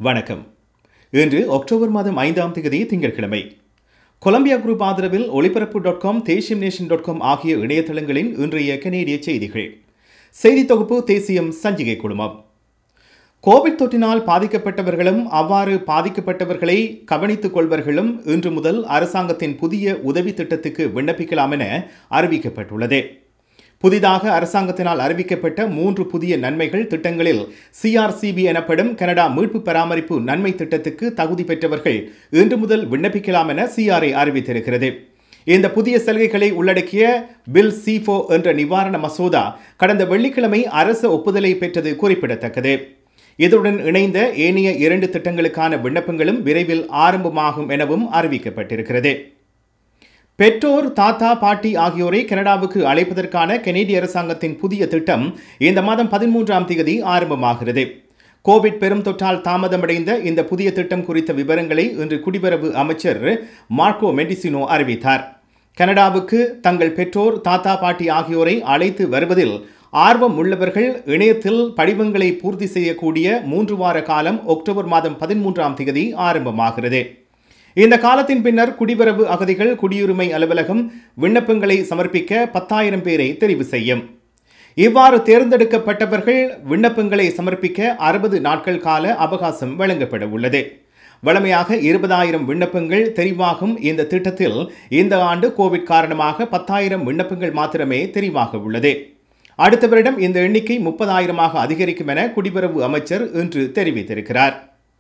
வணக்கம் இன்று அக்டோபர் மாதம் ஐந்தாம் தேதி திங்கட்கிழமை கொலம்பியா குரூப் ஆதரவில் ஒளிபரப்பு டாட் காம் தேசியம் நேஷன் டாட் காம் ஆகிய இணையதளங்களின் இன்றைய கனேடிய செய்திகள் செய்தி தொகுப்பு தேசியம் சஞ்சிகை குழுமம் கோவிட் தொற்றினால் பாதிக்கப்பட்டவர்களும் அவ்வாறு பாதிக்கப்பட்டவர்களை கவனித்துக் கொள்வர்களும் இன்று முதல் அரசாங்கத்தின் புதிய உதவி திட்டத்துக்கு விண்ணப்பிக்கலாம் என அறிவிக்கப்பட்டுள்ளது புதிதாக அரசாங்கத்தினால் அறிவிக்கப்பட்ட மூன்று புதிய நன்மைகள் திட்டங்களில் சிஆர்சிபி எனப்படும் கனடா மீட்பு பராமரிப்பு நன்மை திட்டத்துக்கு தகுதி பெற்றவர்கள் இன்று முதல் விண்ணப்பிக்கலாம் என சிஆர்ஐ அறிவித்திருக்கிறது இந்த புதிய சலுகைகளை உள்ளடக்கிய பில் சிஃபோ என்ற நிவாரண மசோதா கடந்த வெள்ளிக்கிழமை அரசு ஒப்புதலை பெற்றது குறிப்பிடத்தக்கது இதுடன் இணைந்த ஏனைய இரண்டு திட்டங்களுக்கான விண்ணப்பங்களும் விரைவில் ஆரம்பமாகும் எனவும் அறிவிக்கப்பட்டிருக்கிறது பெற்றோர் தாத்தா பாட்டி ஆகியோரை கனடாவுக்கு அழைப்பதற்கான கனேடிய அரசாங்கத்தின் புதிய திட்டம் இந்த மாதம் பதிமூன்றாம் தேதி ஆரம்பமாகிறது கோவிட் பெரும் தொற்றால் தாமதமடைந்த இந்த புதிய திட்டம் குறித்த விவரங்களை இன்று குடிவரவு அமைச்சர் மார்க்கோ மெடிசினோ அறிவித்தார் கனடாவுக்கு தங்கள் பெற்றோர் தாத்தா பாட்டி ஆகியோரை அழைத்து வருவதில் ஆர்வம் உள்ளவர்கள் இணையத்தில் படிவங்களை பூர்த்தி செய்யக்கூடிய மூன்று வார காலம் அக்டோபர் மாதம் பதிமூன்றாம் தேதி ஆரம்பமாகிறது இந்த காலத்தின் பின்னர் குடிவரவு அகதிகள் குடியுரிமை அலுவலகம் விண்ணப்பங்களை சமர்ப்பிக்க பத்தாயிரம் பேரை தெரிவு செய்யும் இவ்வாறு தேர்ந்தெடுக்கப்பட்டவர்கள் விண்ணப்பங்களை சமர்ப்பிக்க அறுபது நாட்கள் கால அவகாசம் வழங்கப்பட உள்ளது வழமையாக இருபதாயிரம் விண்ணப்பங்கள் தெரிவாகும் இந்த திட்டத்தில் இந்த ஆண்டு கோவிட் காரணமாக பத்தாயிரம் விண்ணப்பங்கள் மாத்திரமே தெரிவாக உள்ளது அடுத்த வருடம் இந்த எண்ணிக்கை முப்பதாயிரமாக அதிகரிக்கும் என குடிவரவு அமைச்சர் இன்று தெரிவித்திருக்கிறார்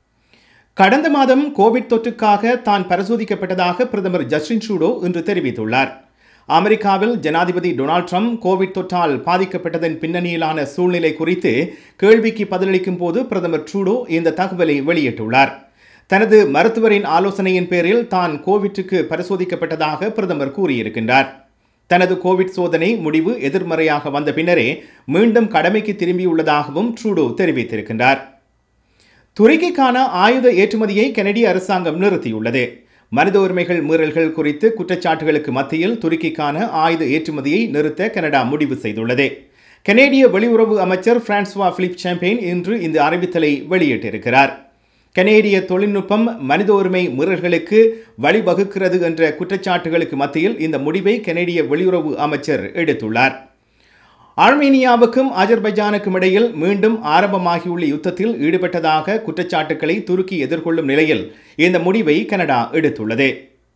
கடந்த மாதம் கோவிட் தொற்றுக்காக தான் பரிசோதிக்கப்பட்டதாக பிரதமர் ஜஸ்டின் ட்ரூடோ இன்று தெரிவித்துள்ளார் அமெரிக்காவில் ஜனாதிபதி டொனால்ட் ட்ரம்ப் கோவிட் தொற்றால் பாதிக்கப்பட்டதன் பின்னணியிலான சூழ்நிலை குறித்து கேள்விக்கு பதிலளிக்கும் போது பிரதமர் ட்ரூடோ இந்த தகவலை வெளியிட்டுள்ளார் தனது மருத்துவரின் ஆலோசனையின் பேரில் தான் கோவிட்டுக்கு பரிசோதிக்கப்பட்டதாக பிரதமர் கூறியிருக்கின்றார் தனது கோவிட் சோதனை முடிவு எதிர்மறையாக வந்த பின்னரே மீண்டும் கடமைக்கு திரும்பியுள்ளதாகவும் ட்ரூடோ தெரிவித்திருக்கின்றார் துருக்கிக்கான ஆயுத ஏற்றுமதியை கனடிய அரசாங்கம் நிறுத்தியுள்ளது மனித உரிமைகள் மீறல்கள் குறித்து குற்றச்சாட்டுகளுக்கு மத்தியில் துருக்கிக்கான ஆயுத ஏற்றுமதியை நிறுத்த கனடா முடிவு செய்துள்ளது கனேடிய வெளியுறவு அமைச்சர் பிரான்சுவா பிலிப் சாம்பெயின் இன்று இந்த அறிவித்தலை வெளியிட்டிருக்கிறார் கனேடிய தொழில்நுட்பம் மனித உரிமை மீறல்களுக்கு வழிவகுக்கிறது என்ற குற்றச்சாட்டுகளுக்கு மத்தியில் இந்த முடிவை கனேடிய வெளியுறவு அமைச்சர் எடுத்துள்ளார் ஆர்மேனியாவுக்கும் அஜர்பைஜானுக்கும் இடையில் மீண்டும் ஆரம்பமாகியுள்ள யுத்தத்தில் ஈடுபட்டதாக குற்றச்சாட்டுக்களை துருக்கி எதிர்கொள்ளும் நிலையில் இந்த முடிவை கனடா எடுத்துள்ளது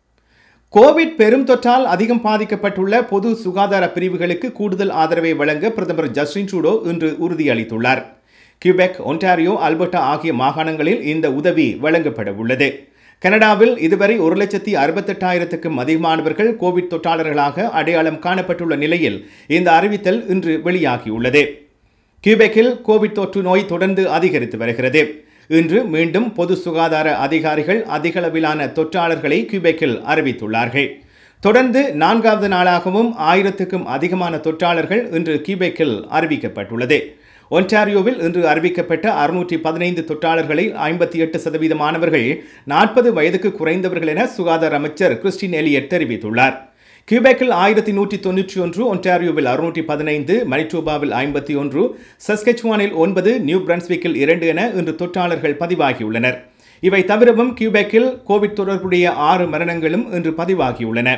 கோவிட் பெரும் தொற்றால் அதிகம் பாதிக்கப்பட்டுள்ள பொது சுகாதார பிரிவுகளுக்கு கூடுதல் ஆதரவை வழங்க பிரதமர் ஜஸ்டின் ட்ரூடோ இன்று உறுதியளித்துள்ளார் கியூபெக் ஒன்டாரியோ அல்பர்டா ஆகிய மாகாணங்களில் இந்த உதவி வழங்கப்பட உள்ளது கனடாவில் இதுவரை ஒரு லட்சத்தி அறுபத்தெட்டாயிரத்துக்கும் அதிகமானவர்கள் கோவிட் தொற்றாளர்களாக அடையாளம் காணப்பட்டுள்ள நிலையில் இந்த அறிவித்தல் இன்று வெளியாகியுள்ளது கியூபெக்கில் கோவிட் தொற்று நோய் தொடர்ந்து அதிகரித்து வருகிறது இன்று மீண்டும் பொது சுகாதார அதிகாரிகள் அதிகளவிலான தொற்றாளர்களை கியூபெக்கில் அறிவித்துள்ளார்கள் தொடர்ந்து நான்காவது நாளாகவும் ஆயிரத்துக்கும் அதிகமான தொற்றாளர்கள் இன்று கியூபெக்கில் அறிவிக்கப்பட்டுள்ளது ஒன்டாரியோவில் இன்று அறிவிக்கப்பட்ட அறுநூற்றி பதினைந்து தொற்றாளர்களை ஐம்பத்தி எட்டு சதவீதமானவர்கள் நாற்பது வயதுக்கு குறைந்தவர்கள் என சுகாதார அமைச்சர் கிறிஸ்டின் எலியட் தெரிவித்துள்ளார் கியூபெக்கில் ஆயிரத்தி நூற்றி தொன்னூற்றி ஒன்று ஒன்டாரியோவில் அறுநூற்றி பதினைந்து மணிட்டோபாவில் ஐம்பத்தி ஒன்று சஸ்கெச்வானில் ஒன்பது நியூ பிரன்ஸ்விக்கில் இரண்டு என இன்று தொற்றாளர்கள் பதிவாகியுள்ளனர் இவை தவிரவும் கியூபெக்கில் கோவிட் தொடர்புடைய ஆறு மரணங்களும் இன்று பதிவாகியுள்ளன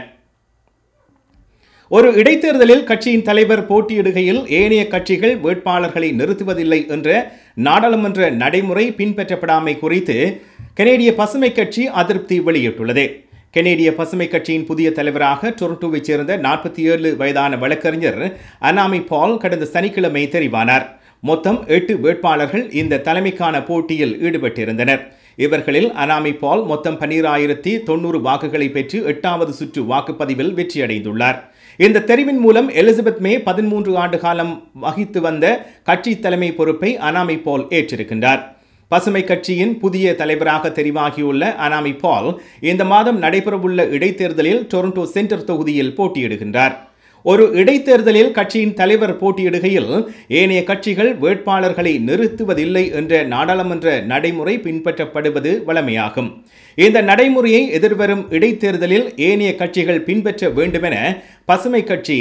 ஒரு இடைத்தேர்தலில் கட்சியின் தலைவர் போட்டியிடுகையில் ஏனைய கட்சிகள் வேட்பாளர்களை நிறுத்துவதில்லை என்ற நாடாளுமன்ற நடைமுறை பின்பற்றப்படாமை குறித்து கனேடிய பசுமை கட்சி அதிருப்தி வெளியிட்டுள்ளது கனேடிய பசுமை கட்சியின் புதிய தலைவராக டொரண்டோவைச் சேர்ந்த நாற்பத்தி ஏழு வயதான வழக்கறிஞர் அனாமி பால் கடந்த சனிக்கிழமை தெரிவானார் மொத்தம் எட்டு வேட்பாளர்கள் இந்த தலைமைக்கான போட்டியில் ஈடுபட்டிருந்தனர் இவர்களில் அனாமி பால் மொத்தம் பன்னிராயிரத்தி தொண்ணூறு வாக்குகளை பெற்று எட்டாவது சுற்று வாக்குப்பதிவில் வெற்றியடைந்துள்ளார் இந்த தெரிவின் மூலம் எலிசபெத் மே பதிமூன்று ஆண்டு காலம் வகித்து வந்த கட்சி தலைமை பொறுப்பை அனாமி பால் ஏற்றிருக்கின்றார் பசுமை கட்சியின் புதிய தலைவராக தெரிவாகியுள்ள அனாமி பால் இந்த மாதம் நடைபெறவுள்ள இடைத்தேர்தலில் டொரண்டோ சென்டர் தொகுதியில் போட்டியிடுகின்றார் ஒரு இடைத்தேர்தலில் கட்சியின் தலைவர் போட்டியிடுகையில் ஏனைய கட்சிகள் வேட்பாளர்களை நிறுத்துவதில்லை என்ற நாடாளுமன்ற நடைமுறை பின்பற்றப்படுவது வழமையாகும் இந்த நடைமுறையை எதிர்வரும் இடைத்தேர்தலில் ஏனைய கட்சிகள் பின்பற்ற வேண்டுமென பசுமை கட்சி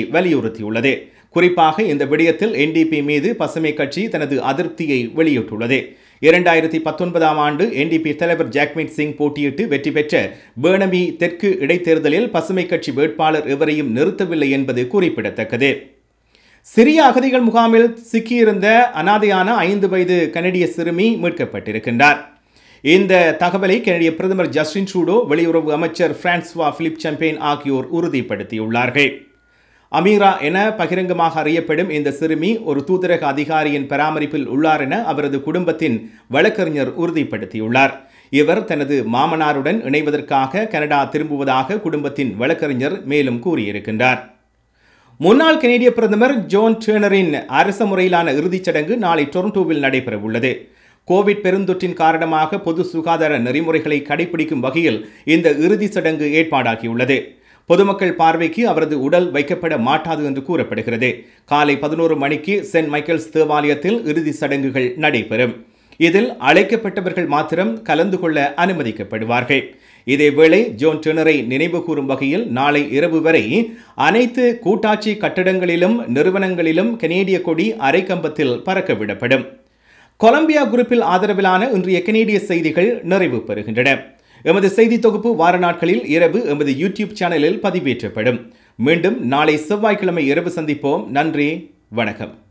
வலியுறுத்தியுள்ளது குறிப்பாக இந்த விடயத்தில் என்டிபி மீது பசுமை கட்சி தனது அதிருப்தியை வெளியிட்டுள்ளது இரண்டாயிரத்தி பத்தொன்பதாம் ஆண்டு என்டிபி தலைவர் ஜாக்மீட் சிங் போட்டியிட்டு வெற்றி பெற்ற பேர்னபி தெற்கு இடைத்தேர்தலில் பசுமை கட்சி வேட்பாளர் எவரையும் நிறுத்தவில்லை என்பது குறிப்பிடத்தக்கது சிறிய அகதிகள் முகாமில் சிக்கியிருந்த அனாதையான ஐந்து வயது கனடிய சிறுமி மீட்கப்பட்டிருக்கின்றார் இந்த தகவலை கனடிய பிரதமர் ஜஸ்டின் ட்ரூடோ வெளியுறவு அமைச்சர் பிரான்ஸ்வா பிலிப் சாம்பேன் ஆகியோர் உறுதிப்படுத்தியுள்ளார்கள் அமீரா என பகிரங்கமாக அறியப்படும் இந்த சிறுமி ஒரு தூதரக அதிகாரியின் பராமரிப்பில் உள்ளார் என அவரது குடும்பத்தின் வழக்கறிஞர் உறுதிப்படுத்தியுள்ளார் இவர் தனது மாமனாருடன் இணைவதற்காக கனடா திரும்புவதாக குடும்பத்தின் வழக்கறிஞர் மேலும் கூறியிருக்கின்றார் முன்னாள் கனேடிய பிரதமர் ஜோன் டேர்னரின் அரச முறையிலான இறுதிச் சடங்கு நாளை டொரண்டோவில் நடைபெறவுள்ளது கோவிட் பெருந்தொற்றின் காரணமாக பொது சுகாதார நெறிமுறைகளை கடைபிடிக்கும் வகையில் இந்த இறுதிச் சடங்கு ஏற்பாடாகியுள்ளது பொதுமக்கள் பார்வைக்கு அவரது உடல் வைக்கப்பட மாட்டாது என்று கூறப்படுகிறது காலை பதினோரு மணிக்கு சென்ட் மைக்கேல்ஸ் தேவாலயத்தில் இறுதி சடங்குகள் நடைபெறும் இதில் அழைக்கப்பட்டவர்கள் மாத்திரம் கலந்து கொள்ள அனுமதிக்கப்படுவார்கள் இதேவேளை ஜோன் டெனரை நினைவு கூறும் வகையில் நாளை இரவு வரை அனைத்து கூட்டாட்சி கட்டடங்களிலும் நிறுவனங்களிலும் கனேடிய கொடி அரைக்கம்பத்தில் பறக்க விடப்படும் கொலம்பியா குரூப்பில் ஆதரவிலான இன்றைய கனேடிய செய்திகள் நிறைவு பெறுகின்றன எமது செய்தி தொகுப்பு வார நாட்களில் இரவு எமது யூடியூப் சேனலில் பதிவேற்றப்படும் மீண்டும் நாளை செவ்வாய்க்கிழமை இரவு சந்திப்போம் நன்றி வணக்கம்